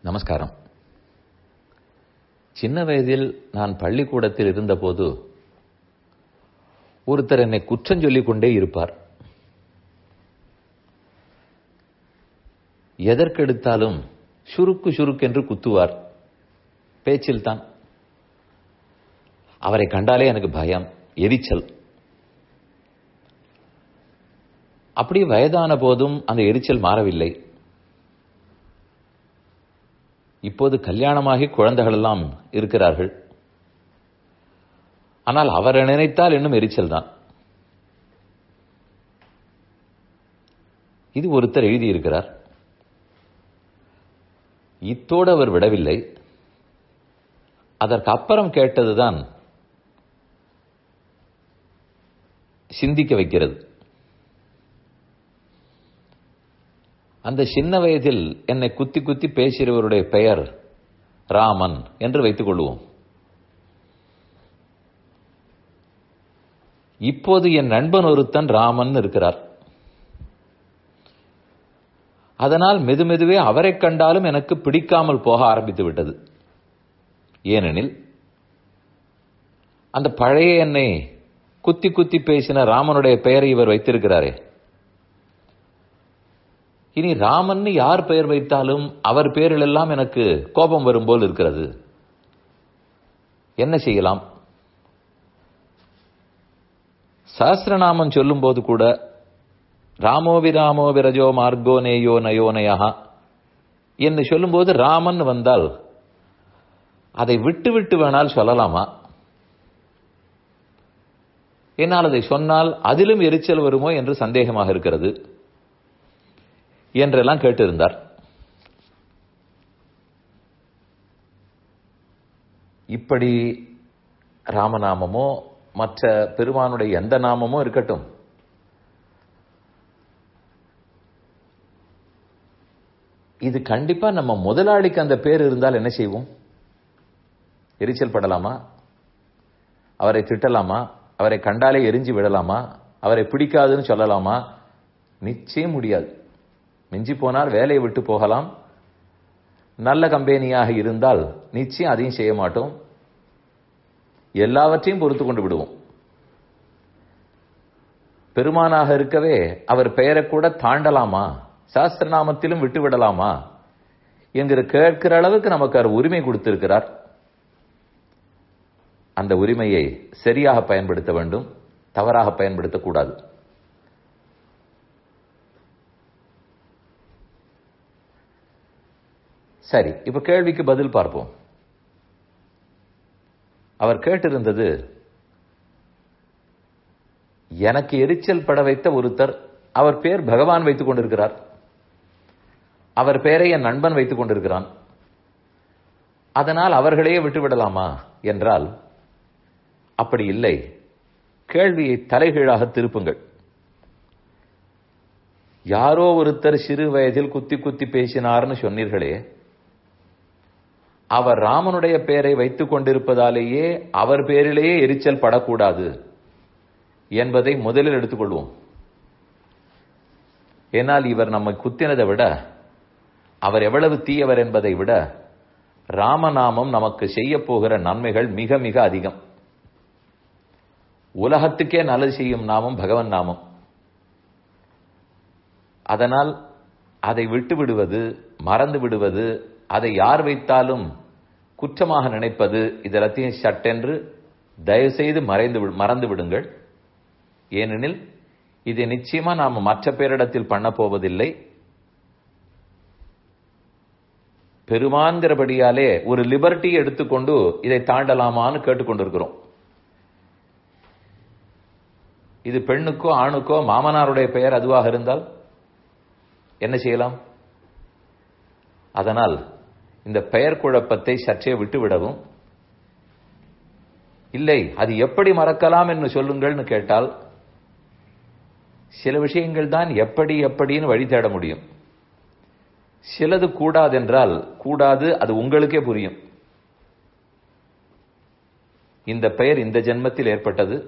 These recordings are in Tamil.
நமஸ்காரம் சின்ன வயதில் நான் பள்ளிக்கூடத்தில் இருந்தபோது ஒருத்தர் என்னை குற்றம் சொல்லிக் கொண்டே இருப்பார் எதற்கெடுத்தாலும் சுருக்கு சுருக்கென்று குத்துவார் பேச்சில்தான் அவரை கண்டாலே எனக்கு பயம் எரிச்சல் அப்படி வயதான போதும் அந்த எரிச்சல் மாறவில்லை இப்போது கல்யாணமாகி குழந்தைகள் எல்லாம் இருக்கிறார்கள் ஆனால் அவரை நினைத்தால் இன்னும் எரிச்சல் தான் இது ஒருத்தர் எழுதியிருக்கிறார் இத்தோடு அவர் விடவில்லை அதற்கு அப்புறம் கேட்டதுதான் சிந்திக்க வைக்கிறது அந்த சின்ன வயதில் என்னை குத்தி குத்தி பேசியவருடைய பெயர் ராமன் என்று வைத்துக் கொள்வோம் இப்போது என் நண்பன் ஒருத்தன் ராமன் இருக்கிறார் அதனால் மெதுமெதுவே அவரை கண்டாலும் எனக்கு பிடிக்காமல் போக ஆரம்பித்து விட்டது ஏனெனில் அந்த பழைய என்னை குத்தி குத்தி பேசின ராமனுடைய பெயரை இவர் வைத்திருக்கிறாரே இனி ராமன் யார் பெயர் வைத்தாலும் அவர் பெயரிலெல்லாம் எனக்கு கோபம் வரும்போல் இருக்கிறது என்ன செய்யலாம் சஹசிரநாமம் சொல்லும் போது கூட ராமோவி ராமோ விரஜோ மார்கோ நேயோ நயோனயா என்று சொல்லும்போது ராமன் வந்தால் அதை விட்டு விட்டு வேணால் சொல்லலாமா என்னால் அதை சொன்னால் அதிலும் எரிச்சல் வருமோ என்று சந்தேகமாக இருக்கிறது என்றெல்லாம் கேட்டிருந்தார் இப்படி ராமநாமமோ மற்ற பெருமானுடைய எந்த நாமமோ இருக்கட்டும் இது கண்டிப்பா நம்ம முதலாளிக்கு அந்த பேர் இருந்தால் என்ன செய்வோம் எரிச்சல் படலாமா அவரை திட்டலாமா அவரை கண்டாலே எரிஞ்சு விடலாமா அவரை பிடிக்காதுன்னு சொல்லலாமா நிச்சயம் முடியாது மிஞ்சி போனால் வேலையை விட்டு போகலாம் நல்ல கம்பெனியாக இருந்தால் நிச்சயம் அதையும் செய்ய மாட்டோம் எல்லாவற்றையும் பொறுத்து கொண்டு விடுவோம் பெருமானாக இருக்கவே அவர் பெயரை கூட தாண்டலாமா சாஸ்திரநாமத்திலும் விட்டு விடலாமா என்கிற கேட்கிற அளவுக்கு நமக்கு அவர் உரிமை கொடுத்திருக்கிறார் அந்த உரிமையை சரியாக பயன்படுத்த வேண்டும் தவறாக பயன்படுத்தக்கூடாது சரி இப்ப கேள்விக்கு பதில் பார்ப்போம் அவர் கேட்டிருந்தது எனக்கு எரிச்சல் பட வைத்த ஒருத்தர் அவர் பேர் பகவான் வைத்துக் கொண்டிருக்கிறார் அவர் பெயரை என் நண்பன் வைத்துக் கொண்டிருக்கிறான் அதனால் அவர்களையே விட்டுவிடலாமா என்றால் அப்படி இல்லை கேள்வியை தலைகீழாக திருப்புங்கள் யாரோ ஒருத்தர் சிறு வயதில் குத்தி குத்தி பேசினார்னு சொன்னீர்களே அவர் ராமனுடைய பெயரை வைத்துக் கொண்டிருப்பதாலேயே அவர் பேரிலேயே எரிச்சல் படக்கூடாது என்பதை முதலில் எடுத்துக்கொள்வோம் ஏனால் இவர் நம்மை குத்தினதை விட அவர் எவ்வளவு தீயவர் என்பதை விட ராமநாமம் நமக்கு செய்ய போகிற நன்மைகள் மிக மிக அதிகம் உலகத்துக்கே நல்லது செய்யும் நாமம் பகவன் நாமம் அதனால் அதை விட்டு விடுவது மறந்து விடுவது அதை யார் வைத்தாலும் குற்றமாக நினைப்பது இதெல்லாத்தையும் சட்டென்று தயவுசெய்து மறைந்து மறந்து விடுங்கள் ஏனெனில் இதை நிச்சயமா நாம் மற்ற பேரிடத்தில் பண்ண போவதில்லை பெருமான்கிறபடியாலே ஒரு லிபர்ட்டி எடுத்துக்கொண்டு இதை தாண்டலாமான்னு கேட்டுக்கொண்டிருக்கிறோம் இது பெண்ணுக்கோ ஆணுக்கோ மாமனாருடைய பெயர் அதுவாக இருந்தால் என்ன செய்யலாம் அதனால் இந்த பெயர் குழப்பத்தை சற்றே விட்டுவிடவும் இல்லை அது எப்படி மறக்கலாம் என்று சொல்லுங்கள்னு கேட்டால் சில விஷயங்கள் தான் எப்படி எப்படின்னு வழி தேட முடியும் சிலது கூடாதென்றால் கூடாது அது உங்களுக்கே புரியும் இந்த பெயர் இந்த ஜென்மத்தில் ஏற்பட்டது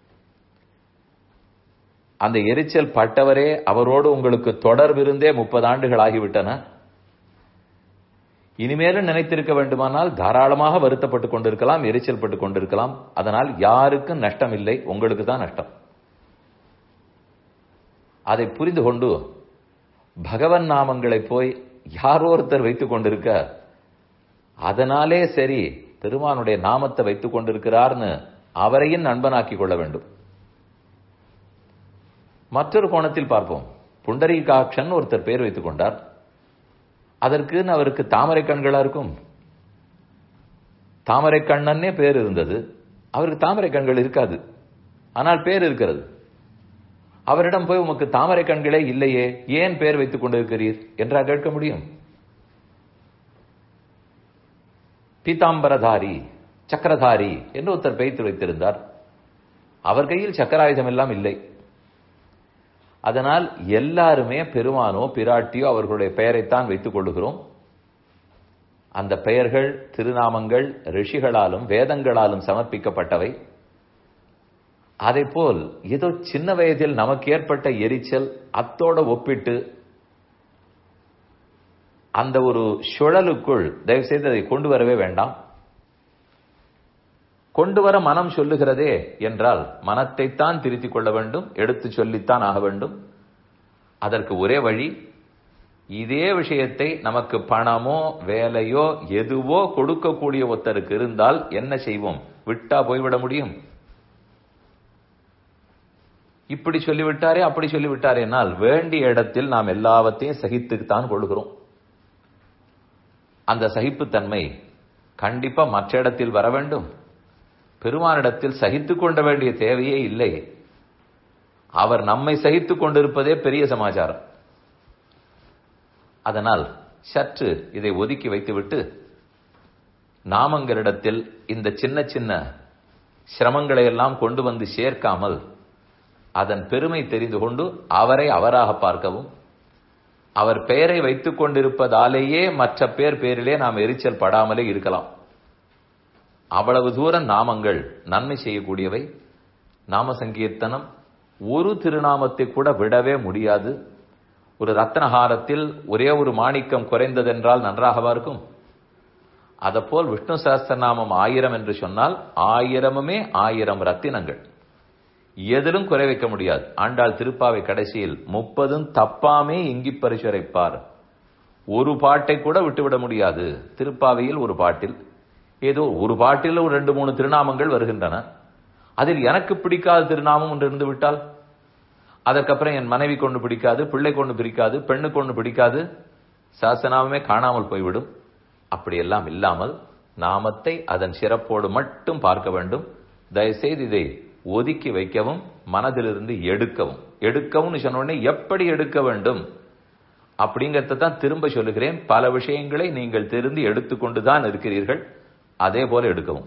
அந்த எரிச்சல் பட்டவரே அவரோடு உங்களுக்கு தொடர்பிருந்தே முப்பது ஆண்டுகள் ஆகிவிட்டன இனிமேலும் நினைத்திருக்க வேண்டுமானால் தாராளமாக வருத்தப்பட்டு கொண்டிருக்கலாம் எரிச்சல் பட்டு கொண்டிருக்கலாம் அதனால் யாருக்கும் நஷ்டம் இல்லை உங்களுக்கு தான் நஷ்டம் அதை புரிந்து கொண்டு பகவன் நாமங்களை போய் யாரோ ஒருத்தர் வைத்துக் கொண்டிருக்க அதனாலே சரி பெருமானுடைய நாமத்தை வைத்துக் கொண்டிருக்கிறார்னு அவரையும் நண்பனாக்கிக் கொள்ள வேண்டும் மற்றொரு கோணத்தில் பார்ப்போம் புண்டரீகாட்சன் ஒருத்தர் பேர் வைத்துக் கொண்டார் அதற்கு அவருக்கு தாமரை கண்களா இருக்கும் தாமரை கண்ணன்னே பேர் இருந்தது அவருக்கு தாமரை கண்கள் இருக்காது ஆனால் பேர் இருக்கிறது அவரிடம் போய் உமக்கு தாமரை கண்களே இல்லையே ஏன் பேர் வைத்துக் கொண்டிருக்கிறீர் என்றா கேட்க முடியும் பீதாம்பரதாரி சக்கரதாரி என்று ஒருத்தர் பெய்த்து வைத்திருந்தார் அவர் கையில் சக்கராயுதம் எல்லாம் இல்லை அதனால் எல்லாருமே பெருமானோ பிராட்டியோ அவர்களுடைய பெயரைத்தான் வைத்துக் கொள்ளுகிறோம் அந்த பெயர்கள் திருநாமங்கள் ரிஷிகளாலும் வேதங்களாலும் சமர்ப்பிக்கப்பட்டவை போல் ஏதோ சின்ன வயதில் நமக்கு ஏற்பட்ட எரிச்சல் அத்தோட ஒப்பிட்டு அந்த ஒரு சுழலுக்குள் தயவு செய்து அதை கொண்டு வரவே வேண்டாம் கொண்டு வர மனம் சொல்லுகிறதே என்றால் மனத்தைத்தான் திருத்திக் கொள்ள வேண்டும் எடுத்து சொல்லித்தான் ஆக வேண்டும் அதற்கு ஒரே வழி இதே விஷயத்தை நமக்கு பணமோ வேலையோ எதுவோ கொடுக்கக்கூடிய ஒருத்தருக்கு இருந்தால் என்ன செய்வோம் விட்டா போய்விட முடியும் இப்படி சொல்லிவிட்டாரே அப்படி சொல்லிவிட்டாரே என்னால் வேண்டிய இடத்தில் நாம் எல்லாவற்றையும் சகித்துத்தான் கொள்கிறோம் அந்த சகிப்புத்தன்மை கண்டிப்பா மற்ற இடத்தில் வர வேண்டும் பெருமானிடத்தில் சகித்துக் கொண்ட வேண்டிய தேவையே இல்லை அவர் நம்மை சகித்துக் கொண்டிருப்பதே பெரிய சமாச்சாரம் அதனால் சற்று இதை ஒதுக்கி வைத்துவிட்டு நாமங்களிடத்தில் இந்த சின்ன சின்ன சிரமங்களை எல்லாம் கொண்டு வந்து சேர்க்காமல் அதன் பெருமை தெரிந்து கொண்டு அவரை அவராக பார்க்கவும் அவர் பெயரை வைத்துக் கொண்டிருப்பதாலேயே மற்ற பேர் பேரிலே நாம் எரிச்சல் படாமலே இருக்கலாம் அவ்வளவு தூரம் நாமங்கள் நன்மை செய்யக்கூடியவை நாம சங்கீர்த்தனம் ஒரு திருநாமத்தை கூட விடவே முடியாது ஒரு ரத்னஹாரத்தில் ஒரே ஒரு மாணிக்கம் குறைந்ததென்றால் நன்றாகவா இருக்கும் அதப்போல் விஷ்ணு சஹஸ்திரநாமம் ஆயிரம் என்று சொன்னால் ஆயிரமுமே ஆயிரம் ரத்தினங்கள் எதிலும் குறை வைக்க முடியாது ஆண்டாள் திருப்பாவை கடைசியில் முப்பதும் தப்பாமே இங்கி பரிசுரைப்பார் ஒரு பாட்டை கூட விட்டுவிட முடியாது திருப்பாவையில் ஒரு பாட்டில் ஏதோ ஒரு பாட்டில் ஒரு ரெண்டு மூணு திருநாமங்கள் வருகின்றன அதில் எனக்கு பிடிக்காத திருநாமம் ஒன்று இருந்து விட்டால் அதற்கப்புறம் என் மனைவி கொண்டு பிடிக்காது பிள்ளை கொண்டு பிடிக்காது பெண்ணு கொண்டு பிடிக்காது சாசனாமமே காணாமல் போய்விடும் அப்படியெல்லாம் இல்லாமல் நாமத்தை அதன் சிறப்போடு மட்டும் பார்க்க வேண்டும் தயவுசெய்து இதை ஒதுக்கி வைக்கவும் மனதிலிருந்து எடுக்கவும் எடுக்கவும் சொன்ன உடனே எப்படி எடுக்க வேண்டும் அப்படிங்கறத தான் திரும்ப சொல்லுகிறேன் பல விஷயங்களை நீங்கள் தெரிந்து எடுத்துக்கொண்டுதான் இருக்கிறீர்கள் அதே போல எடுக்கவும்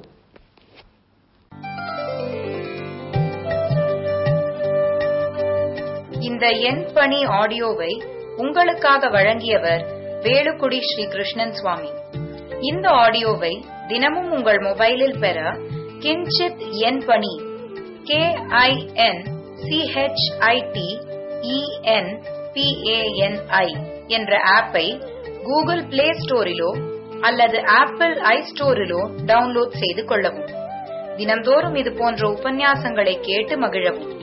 இந்த எண் பணி ஆடியோவை உங்களுக்காக வழங்கியவர் வேலுக்குடி ஸ்ரீ கிருஷ்ணன் சுவாமி இந்த ஆடியோவை தினமும் உங்கள் மொபைலில் பெற கிஞ்சித் எண் பணி கே ஐ என் சிஹெச்ஐடி இஎன் பிஏஎன்ஐ என்ற ஆப்பை கூகுள் பிளே ஸ்டோரிலோ அல்லது ஆப்பிள் ஐ ஸ்டோரிலோ டவுன்லோட் செய்து கொள்ளவும் தினம்தோறும் இது போன்ற உபன்யாசங்களை கேட்டு மகிழவும்